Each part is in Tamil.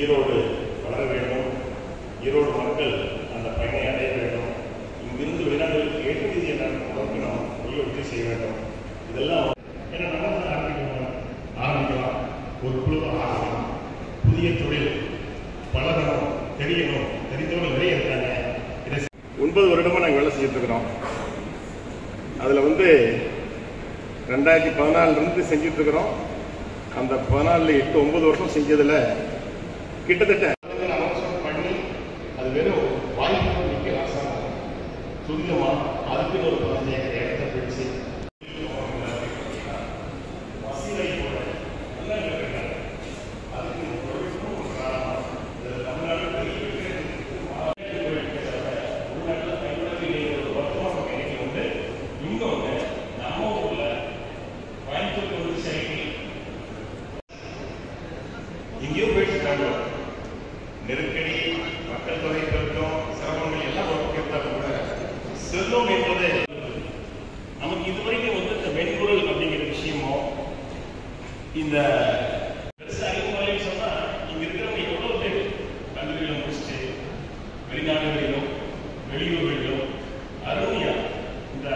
ஈரோடு வளர வேண்டும் ஈரோடு மக்கள் அந்த பயனை அடைய வேண்டும் இங்கிருந்து வெளிநாடுகளுக்கு ஏற்றுமதி என்ற அளவுக்கு நாம் வலியுறுத்தி செய்ய வேண்டும் இதெல்லாம் ஏன்னா நம்ம தான் ஆரம்பிக்கணும் ஆரம்பிக்கலாம் ஒரு குழுவை ஆரம்பிக்கலாம் புதிய தொழில் பழகணும் தெரியணும் தெரிந்தவங்க நிறைய இருக்காங்க இதை ஒன்பது வருடமாக நாங்கள் வேலை செஞ்சுட்டு இருக்கிறோம் அதில் வந்து ரெண்டாயிரத்தி பதினாலிருந்து செஞ்சுட்டு இருக்கிறோம் அந்த பதினாலில் எட்டு ஒன்பது வருஷம் செஞ்சதில் கிட்டத்தட்ட அனௌன்ஸ்மெண்ட் பண்ணி அது வெறும் வாய்ப்பு நிற்க அரசாங்கம் துரிதமா அதுக்குன்னு ஒரு பதினஞ்சு ஏக்கர் இடத்தை பிடிச்சு வசீலை போல எல்லாம் இங்க இருக்காங்க. அதுக்கு ஒரு தொழில்நுட்பம் ஒரு காரணம். இதுல தமிழ்நாடு பெரிய பெரிய உள்நாட்டில் கைவிடவே ஒரு வர்த்தமான வேலைகள் உண்டு இன்னொன்று நம்ம ஊர்ல கோயம்புத்தூர் வந்து சைக்கிள் எங்கேயோ போயிட்டு இருக்காங்க நெருக்கடி மக்கள் தொகை பெருக்கம் சிரமங்கள் எல்லாம் ஒரு பக்கம் இருந்தாலும் கூட செல்வம் என்பது நமக்கு இதுவரைக்கும் வந்து இந்த மென்பொருள் அப்படிங்கிற விஷயமோ இந்த பெருசா அறிமுகம் சொன்னா இங்க இருக்கிறவங்க எவ்வளவு பேர் கல்லூரியில முடிச்சுட்டு வெளிநாடுகளிலும் வெளியூர்களிலும் அருமையா இந்த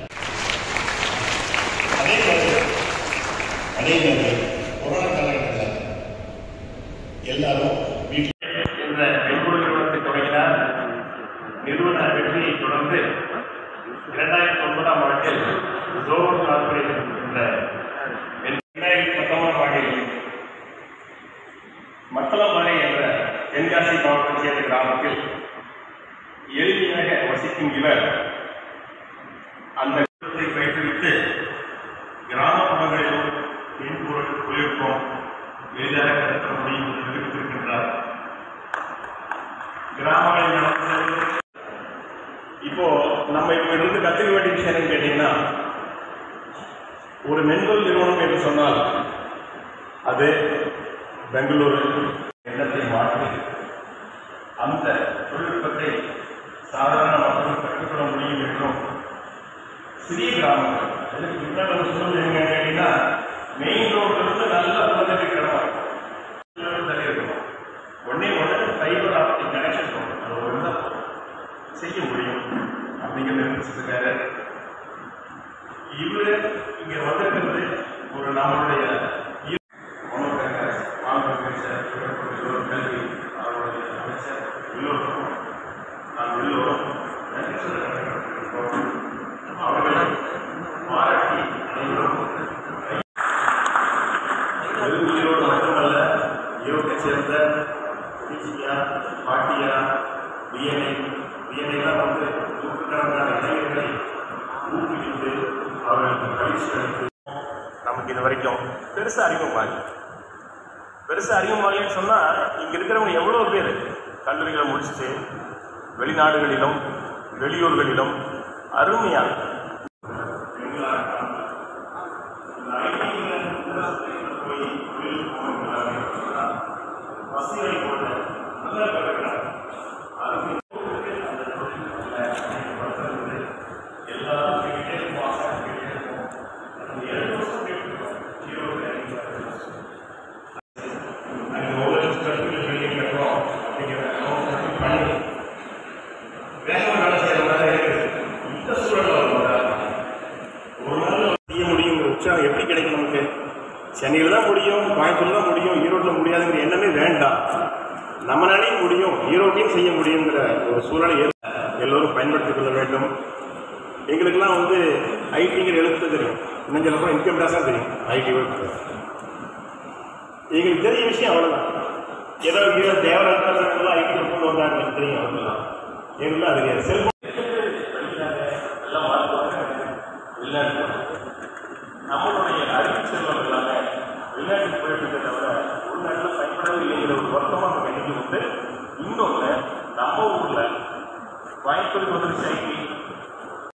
அதே மாதிரி அதே மாதிரி கொரோனா காலகட்டத்தில் எல்லாரும் வீட்டில் என்ற மென்பொருள் நிறுவனத்தை தொடங்கினார் நிறுவன வெற்றியை தொடர்ந்து இரண்டாயிரத்தி ஒன்பதாம் ஆண்டில் ஜோர் கார்பரேஷன் என்ற இரண்டாயிரத்தி பத்தொன்பதாம் ஆண்டில் மத்தளமலை என்ற தென்காசி மாவட்டத்தைச் சேர்ந்த கிராமத்தில் எளிமையாக வசிக்கும் இவர் அந்த குடும்பத்தை பயிற்றுவித்து கிராமப்புறங்களிலும் மென்பொருள் தொழில்நுட்பம் எளிதாக கடத்த முடியும் என்று நிரூபித்திருக்கின்றார் கிராமங்களில் நடத்துவது இப்போ நம்ம இவங்க இருந்து கத்துக்க வேண்டிய விஷயம் என்னன்னு கேட்டீங்கன்னா ஒரு மென்பொருள் நிறுவனம் என்று சொன்னால் அது பெங்களூரு எண்ணத்தை மாற்றி அந்த தொழில்நுட்பத்தை சாதாரண மக்கள் கற்றுக்கொள்ள முடியும் என்றும் சிறிய கிராமங்கள் அதுக்கு முன்னாடி ஒரு சூழ்நிலை என்ன கேட்டீங்கன்னா மெயின் ரோட்ல இருந்து நல்ல உலகத்துக்கு கிடமாங்க தள்ளி இருக்கணும் ஒன்னே ஒன்று ஃபைபர் ஆப்டிக் கனெக்ஷன் போகணும் அது ஒரு இருந்தால் செய்ய முடியும் அப்படிங்கிறத நினைச்சிருக்காரு இவரு இங்க வந்திருக்கிறது ஒரு நம்மளுடைய ஈ- மாணவர்கள், மாணவர் அமைச்சர், எல்லோரும் கல்வி அவருடைய அமைச்சர் எல்லோருக்கும் நான் எல்லோரும் நன்றி சொல்ல கடமைப்பட்டிருக்கிறோம். அவர்களை பாராட்டி அனைவரும் வெறும் ஈரோடு மட்டுமல்ல ஈரோட்டை சேர்ந்த பிஜியா பாட்டியா பிஎன்ஐ பிஎன்ஐலாம் வந்து நூற்றுக்கணக்கான இளைஞர்களை ஊக்குவித்து அவர்களுக்கு பயிற்சி அளித்து நமக்கு இது வரைக்கும் பெருசா அறிமுகமாகி பெருசா அறிமுகமாகின்னு சொன்னா இங்க இருக்கிறவங்க எவ்வளவு பேர் கல்லூரிகளை முடிச்சுட்டு வெளிநாடுகளிலும் வெளியூர்களிலும் அருமையா வசதிகளை போல நல்ல கலைஞர் அதுக்கு எல்லாரும் கேட்டே இருப்பாங்க கேட்டே இருப்போம் அந்த ஏழு வருஷம் கேட்டு ஜீரோவில் நாங்கள் ஒரு லட்சம் கல்வி பில்டிங் கட்டுறோம் அப்படிங்கிற announcement பண்ணி வேக வேலை செய்யற மாதிரி இருக்குது இந்த சூழல் வரும்போது ஒரு நாள் செய்ய முடியுங்கிற உற்சாகம் எப்படி கிடைக்கும் நமக்கு சென்னையில் தான் முடியும் கோயம்புத்தூர் தான் முடியும் ஈரோட்டில் முடியாதுங்கிற எண்ணமே வேண்டாம் நம்மளாலே முடியும் ஈரோட்டையும் செய்ய முடியுங்கிற ஒரு சூழலை ஏற்ப- எல்லோரும் பயன்படுத்திக் கொள்ள வேண்டும் எங்களுக்கெல்லாம் வந்து ஐடிங்கிற எழுத்து தெரியும் இன்னும் சொல்ல போனால் இன்கம் டேக்ஸ் தான் தெரியும் ஐடி ஒர்க் எங்களுக்கு தெரிய விஷயம் அவ்வளோதான் ஏதோ கீழே தேவராஜெல்லாம் ஐடி கொண்டு வந்தாங்க எனக்கு தெரியும் அவ்வளோதான் எங்களுக்கு அது தெரியாது செல்போன் எல்லாம் மாற்றுவாங்க வெளிநாட்டு நம்மளுடைய அறிவு செல்வம் எல்லாமே வெளிநாட்டுக்கு போயிட்டு தவிர உள்நாட்டில் பயன்படவே இல்லைங்கிற ஒரு வருத்தமாக நம்ம எண்ணிக்கை உண்டு இன்னொன்று நம்ம ஊரில் கோயம்புத்தூருக்கு வந்து சைக்கிள்